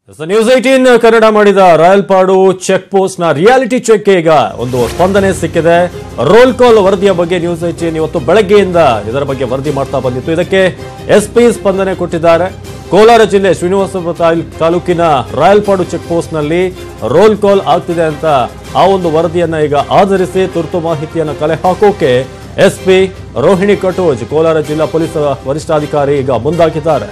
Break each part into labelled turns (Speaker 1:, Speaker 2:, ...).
Speaker 1: So news eighteen Kannada ಮಾಡಿದ Rayalpadu check post ನ reality check ಈಗ ಒಂದು ಸ್ಪಂದನೆ ಸಿಕ್ಕಿದೆ ರೋಲ್ ಕಾಲ್ ವರದಿಯ ಬಗ್ಗೆ ನ್ಯೂಸ್ ಏಟೀನ್ ಇವತ್ತು ಬೆಳಗ್ಗೆಯಿಂದ ಇದರ ಬಗ್ಗೆ ವರದಿ ಮಾಡ್ತಾ ಬಂದಿತ್ತು ಇದಕ್ಕೆ ಎಸ್ಪಿ ಸ್ಪಂದನೆ ಕೊಟ್ಟಿದ್ದಾರೆ ಕೋಲಾರ ಜಿಲ್ಲೆ ಶ್ರೀನಿವಾಸಪುರ ತಾಲ್- ತಾಲೂಕಿನ ರಾಯಲ್ಪಾಡು ಚೆಕ್ ಪೋಸ್ಟ್ ನಲ್ಲಿ ರೋಲ್ ಕಾಲ್ ಆಗ್ತಿದೆ ಅಂತ ಆ ಒಂದು ವರದಿಯನ್ನ ಈಗ ಆಧರಿಸಿ ತುರ್ತು ಮಾಹಿತಿಯನ್ನು ಕಲೆ ಹಾಕೋಕೆ ಎಸ್ಪಿ ರೋಹಿಣಿ ಕಟೋಜ್ ಕೋಲಾರ ಜಿಲ್ಲಾ ಪೊಲೀಸ್ ವರಿಷ್ಠಾಧಿಕಾರಿ ಈಗ ಮುಂದಾಗಿದ್ದಾರೆ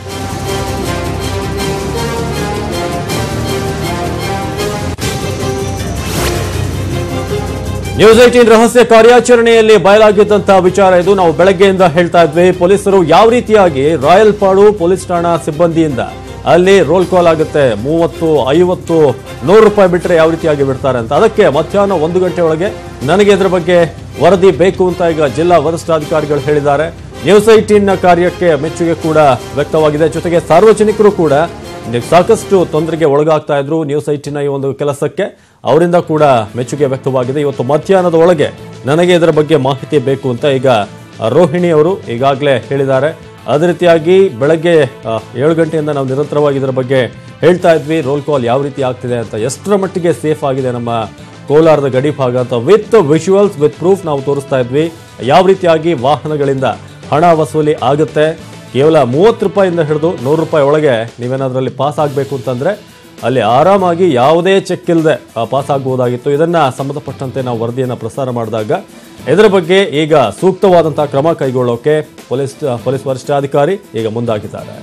Speaker 1: ನ್ಯೂಸ್ ಏಟೀನ್ ರಹಸ್ಯ ಕಾರ್ಯಾಚರಣೆಯಲ್ಲಿ ಬಯಲಾಗಿದ್ದಂತಹ ವಿಚಾರ ಇದು ನಾವು ಬೆಳಗ್ಗೆಯಿಂದ ಹೇಳ್ತಾ ಇದ್ವಿ ಪೊಲೀಸರು ಯಾವ ರೀತಿಯಾಗಿ ರಾಯಲ್ಪಾಡು ಪೊಲೀಸ್ ಠಾಣಾ ಸಿಬ್ಬಂದಿಯಿಂದ ಅಲ್ಲಿ ರೋಲ್ ಕಾಲ್ ಆಗುತ್ತೆ ಮೂವತ್ತು ಐವತ್ತು ನೂರು ರೂಪಾಯಿ ಬಿಟ್ಟರೆ ಯಾವ ರೀತಿಯಾಗಿ ಬಿಡ್ತಾರೆ ಅಂತ ಅದಕ್ಕೆ ಮಧ್ಯಾಹ್ನ ಒಂದು ಗಂಟೆ ಒಳಗೆ ನನಗೆ ಇದರ ಬಗ್ಗೆ ವರದಿ ಬೇಕು ಅಂತ ಈಗ ಜಿಲ್ಲಾ ವರಿಷ್ಠಾಧಿಕಾರಿಗಳು ಹೇಳಿದ್ದಾರೆ ನ್ಯೂಸ್ ಏಟೀನ್ ಕಾರ್ಯಕ್ಕೆ ಮೆಚ್ಚುಗೆ ಕೂಡ ವ್ಯಕ್ತವಾಗಿದೆ ಜೊತೆಗೆ ಸಾರ್ವಜನಿಕರು ಕೂಡ ಸಾಕಷ್ಟು ತೊಂದರೆಗೆ ಒಳಗಾಗ್ತಾ ಇದ್ರು ನ್ಯೂಸ್ ಐಟಿನ ಈ ಒಂದು ಕೆಲಸಕ್ಕೆ ಅವರಿಂದ ಕೂಡ ಮೆಚ್ಚುಗೆ ವ್ಯಕ್ತವಾಗಿದೆ ಇವತ್ತು ಮಧ್ಯಾಹ್ನದ ಒಳಗೆ ನನಗೆ ಇದರ ಬಗ್ಗೆ ಮಾಹಿತಿ ಬೇಕು ಅಂತ ಈಗ ರೋಹಿಣಿ ಅವರು ಈಗಾಗಲೇ ಹೇಳಿದ್ದಾರೆ ಅದೇ ರೀತಿಯಾಗಿ ಬೆಳಗ್ಗೆ ಆ, ಏಳು ಗಂಟೆಯಿಂದ ನಾವು ನಿರಂತರವಾಗಿ ಇದರ ಬಗ್ಗೆ ಹೇಳ್ತಾ ಇದ್ವಿ ರೋಲ್ ಕಾಲ್ ಯಾವ ರೀತಿ ಆಗ್ತಿದೆ ಅಂತ ಎಷ್ಟರ ಮಟ್ಟಿಗೆ ಸೇಫ್ ಆಗಿದೆ ನಮ್ಮ ಕೋಲಾರದ ಗಡಿ ಭಾಗ ಅಂತ ವಿತ್ ವಿಜುವಲ್ಸ್ ವಿತ್ ಪ್ರೂಫ್ ನಾವು ತೋರಿಸ್ತಾ ಇದ್ವಿ ಯಾವ ರೀತಿಯಾಗಿ ವಾಹನಗಳಿಂದ ಹಣ ವಸೂಲಿ ಆಗುತ್ತೆ ಕೇವಲ ಮೂವತ್ತು ರೂಪಾಯಿಂದ ಹಿಡಿದು ನೂರು ರೂಪಾಯಿ ಒಳಗೆ ನೀವೇನಾದ್ರಲ್ಲಿ ಪಾಸ್ ಆಗಬೇಕು ಅಂತಂದ್ರೆ ಅಲ್ಲಿ ಆರಾಮಾಗಿ ಯಾವುದೇ ಚೆಕ್ ಇಲ್ಲದೆ ಪಾಸ್ ಆಗಬಹುದಾಗಿತ್ತು ಇದನ್ನ ಸಂಬಂಧಪಟ್ಟಂತೆ ನಾವು ವರದಿಯನ್ನು ಪ್ರಸಾರ ಮಾಡಿದಾಗ ಇದರ ಬಗ್ಗೆ ಈಗ ಸೂಕ್ತವಾದಂತಹ ಕ್ರಮ ಕೈಗೊಳ್ಳೋಕೆ ಪೊಲೀಸ್ ಪೊಲೀಸ್ ವರಿಷ್ಠಾಧಿಕಾರಿ ಈಗ ಮುಂದಾಗಿದ್ದಾರೆ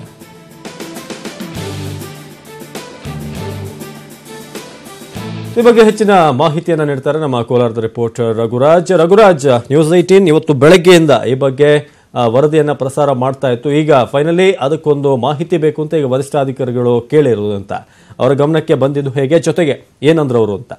Speaker 1: ಈ ಬಗ್ಗೆ ಹೆಚ್ಚಿನ ಮಾಹಿತಿಯನ್ನ ನೀಡ್ತಾರೆ ನಮ್ಮ ಕೋಲಾರದ reporter Raghuraj Raghuraj News eighteen ಇವತ್ತು ಬೆಳಗ್ಗೆಯಿಂದ ಈ ಬಗ್ಗೆ ಆ, ವರದಿಯನ್ನ ಪ್ರಸಾರ ಮಾಡ್ತಾ ಇತ್ತು ಈಗ ಫೈನಲಿ ಅದಕ್ಕೊಂದು ಮಾಹಿತಿ ಬೇಕು ಅಂತ ಈಗ ವರಿಷ್ಠಾಧಿಕಾರಿಗಳು ಕೇಳಿರುವುದು ಅಂತ ಅವರ ಗಮನಕ್ಕೆ ಬಂದಿದ್ದು ಹೇಗೆ ಜೊತೆಗೆ ಏನಂದ್ರು ಅವರು ಅಂತ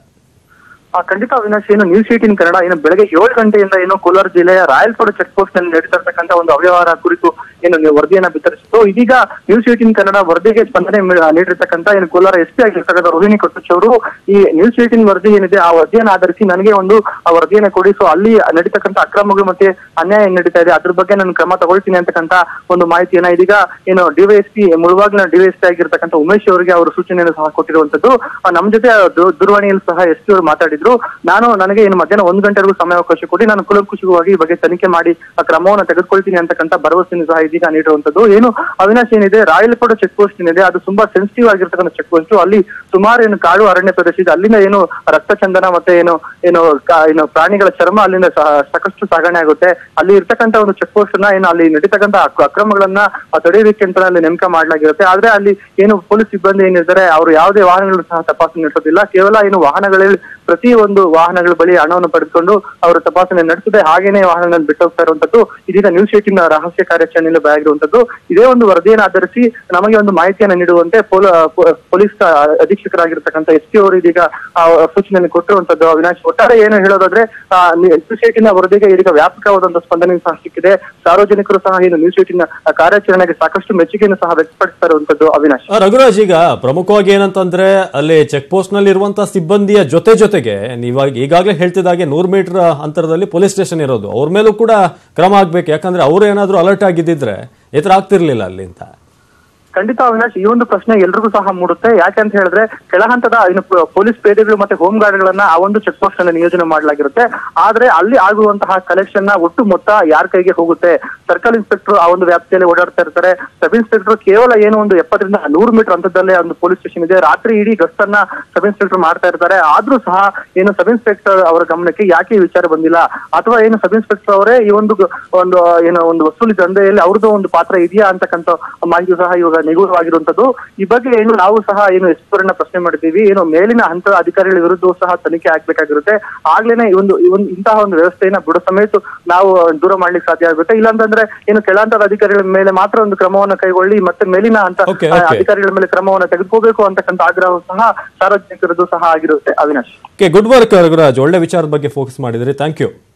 Speaker 2: ಆ ಖಂಡಿತ ಅವಿನಾಶ್ ಏನು ನ್ಯೂಸ್ ಏಟೀನ್ ಕನ್ನಡ ಏನು ಬೆಳಗ್ಗೆ ಏಳು ಗಂಟೆಯಿಂದ ಏನು ಕೋಲಾರ ಜಿಲ್ಲೆಯ ರಾಯಲ್ಪಾಡು ಚೆಕ್ ಪೋಸ್ಟ್ ನಲ್ಲಿ ನಡೀತಾ ಇರ್ತಕ್ಕಂಥ ಒಂದು ಅವ್ಯವಹಾರ ಕುರಿತು ಏನು ನೀವು ವರದಿಯನ್ನ ಬಿತ್ತರಿಸಿತ್ತು ಇದೀಗ ನ್ಯೂಸ್ ಏಟೀನ್ ಕನ್ನಡ ವರದಿಗೆ ಸ್ಪಂದನೆ ಮಿ- ನೀಡಿರ್ತಕ್ಕಂಥ ಏನು ಕೋಲಾರ ಎಸ್ ಪಿ ಆಗಿರ್ತಕ್ಕಂಥ ರೋಹಿಣಿ ಕೊಟ್ಟುಚ್ ಅವರು ಈ ನ್ಯೂಸ್ ಏಟೀನ್ ವರದಿ ಏನಿದೆ ಆ ವರದಿಯನ್ನು ಆಧರಿಸಿ ನನಗೆ ಒಂದು ಆ ವರದಿಯನ್ನ ಕೊಡಿ ಸೊ ಅಲ್ಲಿ ನಡೀತಕ್ಕಂಥ ಅಕ್ರಮಗಳು ಮತ್ತೆ ಅನ್ಯಾಯ ಏನ್ ನಡೀತಾ ಇದೆ ಅದ್ರ ಬಗ್ಗೆ ನಾನು ಕ್ರಮ ತಗೊಳ್ತೀನಿ ಅಂತಕ್ಕಂಥ ಒಂದು ಮಾಹಿತಿಯನ್ನ ಇದೀಗ ಏನು ಡಿವೈಎಸ್ಪಿ ಮುಳುವಾಗ್ನ ಡಿವೈಎಸ್ಪಿ ಆಗಿರ್ತಕ್ಕಂಥ ಉಮೇಶ್ ಅವರಿಗೆ ಅವರು ಸೂಚನೆಯನ್ನು ಸಹ ಕೊಟ್ಟಿರುವಂತದ್ದು ಆ, ನಮ್ಮ ಜೊತೆ ದೂ- ದೂರವಾಣಿಯಲ್ಲಿ ಸಹ ಎಸ್ ಪಿ ಅವರು ಮಾತಾಡಿದ್ರು ನಾನು ನನಗೆ ಏನು ಮಧ್ಯಾಹ್ನ ಒಂದು ಗಂಟೆವರೆಗೂ ಸಮಯಾವಕಾಶ ಕೊಡಿ ನಾನು ಕುಲಂಕುಷವಾಗಿ ಈ ಬಗ್ಗೆ ತನಿಖೆ ಮಾಡಿ ಆ ಕ್ರಮವನ್ನು ತೆಗೆದುಕೊಳ್ತೀನಿ ಅಂತಕ್ಕಂಥ ಭರವಸೆಯನ್ನು ಸಹ ಇದೀಗ ನೀಡಿರುವಂತದ್ದು ಏನು ಅವಿನಾಶ್ ಏನಿದೆ ರಾಯಲಕೋಟೆ ಚೆಕ್ ಪೋಸ್ಟ್ ಏನಿದೆ ಅದು ತುಂಬಾ ಸೆನ್ಸಿಟಿವ್ ಆಗಿರ್ತಕ್ಕಂಥ ಚೆಕ್ ಪೋಸ್ಟ್ ಅಲ್ಲಿ ಸುಮಾರು ಏನು ಕಾಡು ಅರಣ್ಯ ಪ್ರದೇಶ ಇದೆ ಅಲ್ಲಿಂದ ಏನು ರಕ್ತ ಚಂದನ ಮತ್ತೆ ಏನು ಏನು ಕಾ- ಏನು ಪ್ರಾಣಿಗಳ ಚರ್ಮ ಅಲ್ಲಿಂದ ಸಹ- ಸಾಕಷ್ಟು ಸಾಗಣೆ ಆಗುತ್ತೆ ಅಲ್ಲಿ ಇರ್ತಕ್ಕಂಥ ಒಂದು ಚೆಕ್ ಪೋಸ್ಟ್ ನ ಏನು ಅಲ್ಲಿ ನಡೀತಕ್ಕಂಥ ಅಕ್- ಅಕ್ರಮಗಳನ್ನ ಆ, ತಡೆಯೋದಕ್ಕೆ ಅಂತ ಅಲ್ಲಿ ನೇಮಕ ಮಾಡಲಾಗಿರುತ್ತೆ ಆದ್ರೆ ಅಲ್ಲಿ ಏನು ಪೊಲೀಸ್ ಸಿಬ್ಬಂದಿ ಏನಿರ್ತಾರೆ ಅವರು ಯಾವುದೇ ವಾಹನಗಳು ಸಹ ತಪಾಸಣೆ ನಡೆಸೋದಿಲ್ಲ ಕೇವಲ ಏನು ವಾಹನಗಳಲ್ಲಿ ಪ್ರತಿ ಒಂದು ವಾಹನಗಳ ಬಳಿ ಹಣವನ್ನು ಪಡೆದುಕೊಂಡು ಅವರು ತಪಾಸಣೆ ನಡೆಸದೆ ಹಾಗೇನೆ ವಾಹನಗಳನ್ನು ಬಿಟ್ಟು ಹೋಗ್ತಾ ಇರುವಂತದ್ದು ಇದೀಗ ನ್ಯೂಸ್ ಏಟಿನ್ ರಹಸ್ಯ ಕಾರ್ಯಾಚರಣೆಯಲ್ಲಿ ಬಾಗಿರುವಂತದ್ದು ಇದೇ ಒಂದು ವರದಿಯನ್ನು ಆಧರಿಸಿ ನಮಗೆ ಒಂದು ಮಾಹಿತಿಯನ್ನು ನೀಡುವಂತೆ ಪೊಲ- ಪೊ- ಪೊಲೀಸ್ ಅಧೀಕ್ಷಕರಾಗಿರ್ತಕ್ಕಂಥ ಎಸ್ ಪಿ ಅವರು ಇದೀಗ ಆ ಸೂಚನೆಯನ್ನು ಕೊಟ್ಟಿರುವಂತದ್ದು ಅವಿನಾಶ್ ಒಟ್ಟಾರೆ ಏನು ಹೇಳೋದಾದ್ರೆ ಆ, ನಿ- ನ್ಯೂಸ್ ಏಟಿನ ವರದಿಗೆ ಇದೀಗ ವ್ಯಾಪಕವಾದಂತಹ ಸ್ಪಂದನೆ ಸಹ ಸಿಕ್ಕಿದೆ ಸಾರ್ವಜನಿಕರು ಸಹ ಏನು ನ್ಯೂಸ್ ಏಟಿನ ಕಾರ್ಯಾಚರಣೆಗೆ ಸಾಕಷ್ಟು ಮೆಚ್ಚುಗೆಯನ್ನು ಸಹ ವ್ಯಕ್ತಪಡಿಸ್ತಾ ಇರುವಂತದ್ದು ಅವಿನಾಶ್
Speaker 1: ಆ, ರಘುರಾಜ್ ಈಗ ಪ್ರಮುಖವಾಗಿ ಏನಂತಂದ್ರೆ ಅಲ್ಲಿ ಚೆಕ್ ಪೋಸ್ಟ್ ನಲ್ಲಿ ಇರುವಂತಹ ಸಿಬ್ಬಂದಿಯ ಜೊತೆ ಜೊತೆಗೆ ನೀವಾಗ ಈಗಾಗಲೇ ಹೇಳ್ತಿದ್ದಾಗೆ ನೂರು ಮೀಟರ್ ಅಂತರದಲ್ಲಿ ಪೊಲೀಸ್ ಸ್ಟೇಷನ್ ಇರೋದು ಅವ್ರ ಮೇಲೂ ಕೂಡ ಕ್ರಮ ಆಗ್ಬೇಕು ಯಾಕಂದ್ರೆ ಅವರು ಏನಾದ್ರೂ ಅಲರ್ಟ್ ಆಗಿದ್ದಿದ್ರೆ ಈ ತರ ಆಗ್ತಿರ್ಲಿಲ್ಲ ಅಲ್ಲಿ ಅಂತ
Speaker 2: ಖಂಡಿತ ಅವಿನಾಶ್ ಈ ಒಂದು ಪ್ರಶ್ನೆ ಎಲ್ರಿಗೂ ಸಹ ಮೂಡುತ್ತೆ ಯಾಕೆ ಅಂತ ಹೇಳಿದ್ರೆ ಕೆಳಹಂತದ ಇನ್ನು ಪ- ಪೊಲೀಸ್ ಪೇದೆಗಳು ಮತ್ತೆ ಹೋಮ್ ಗಾರ್ಡ್ಗಳನ್ನ ಆ ಒಂದು ಚೆಕ್ ಪೋಸ್ಟ್ ನಲ್ಲಿ ನಿಯೋಜನೆ ಮಾಡಲಾಗಿರುತ್ತೆ ಆದ್ರೆ ಅಲ್ಲಿ ಆಗುವಂತಹ ಕಲೆಕ್ಷನ್ ನ ಒಟ್ಟು ಮೊತ್ತ ಯಾರ ಕೈಗೆ ಹೋಗುತ್ತೆ ಸರ್ಕಲ್ ಇನ್ಸ್ಪೆಕ್ಟರ್ ಆ ಒಂದು ವ್ಯಾಪ್ತಿಯಲ್ಲಿ ಓಡಾಡ್ತಾ ಇರ್ತಾರೆ ಸಬ್ ಇನ್ಸ್ಪೆಕ್ಟರ್ ಕೇವಲ ಏನು ಒಂದು ಎಪ್ಪತ್ತರಿಂದ ನೂರು ಮೀಟರ್ ಅಂತರದಲ್ಲೇ ಒಂದು ಪೊಲೀಸ್ ಸ್ಟೇಷನ್ ಇದೆ ರಾತ್ರಿ ಇಡೀ ಗಸ್ತನ್ನ ಸಬ್ ಇನ್ಸ್ಪೆಕ್ಟರ್ ಮಾಡ್ತಾ ಇರ್ತಾರೆ ಆದ್ರೂ ಸಹ ಏನು ಸಬ್ ಇನ್ಸ್ಪೆಕ್ಟರ್ ಅವರ ಗಮನಕ್ಕೆ ಯಾಕೆ ಈ ವಿಚಾರ ಬಂದಿಲ್ಲ ಅಥವಾ ಏನು ಸಬ್ ಇನ್ಸ್ಪೆಕ್ಟರ್ ಅವರೇ ಈ ಒಂದು ಗ- ಒಂದು ಏನು ಒಂದು ವಸೂಲಿ ದಂಧೆಯಲ್ಲಿ ಅವ್ರದ್ದು ಒಂದು ಪಾತ್ರ ಇದೆಯಾ ಅಂತಕ್ಕಂಥ ಮಾಹಿತಿ ಸಹ ಇವಾಗ ನಿಗೂಢವಾಗಿರುವಂತದ್ದು ಈ ಬಗ್ಗೆ ಏನು ನಾವು ಸಹ ಏನು ಎಸ್ ಅವರನ್ನ ಪ್ರಶ್ನೆ ಮಾಡಿದ್ದೀವಿ ಏನು ಮೇಲಿನ ಹಂತದ ಅಧಿಕಾರಿಗಳ ವಿರುದ್ಧವೂ ಸಹ ತನಿಖೆ ಆಗ್ಬೇಕಾಗಿರುತ್ತೆ ಆಗ್ಲೇನೆ ಈ ಒಂದು ಈ ಒಂದು ಇಂತಹ ಒಂದು ವ್ಯವಸ್ಥೆಯನ್ನ ಬಿಡೋ ಸಮೇತ ನಾವು ದೂರ ಮಾಡ್ಲಿಕ್ಕೆ ಸಾಧ್ಯ ಆಗುತ್ತೆ ಇಲ್ಲಾಂತಂದ್ರೆ ಏನು ಕೆಳಹಂತದ ಅಧಿಕಾರಿಗಳ ಮೇಲೆ ಮಾತ್ರ ಒಂದು ಕ್ರಮವನ್ನು ಕೈಗೊಳ್ಳಿ ಮತ್ತೆ ಮೇಲಿನ ಹಂತ
Speaker 1: Okay,
Speaker 2: ಆ,
Speaker 1: okay.
Speaker 2: ಅಧಿಕಾರಿಗಳ ಮೇಲೆ ಕ್ರಮವನ್ನು ತೆಗೆದುಕೋಬೇಕು ಅಂತಕ್ಕಂಥ ಆಗ್ರಹ ಸಹ ಸಾರ್ವಜನಿಕರದ್ದು ಸಹ ಆಗಿರುತ್ತೆ Avinash
Speaker 1: okay good work Raghuraj ಒಳ್ಳೆ ವಿಚಾರದ ಬಗ್ಗೆ ಫೋಕಸ್ ಮಾಡಿದ್ರಿ ಥ್ಯಾಂಕ್ ಯು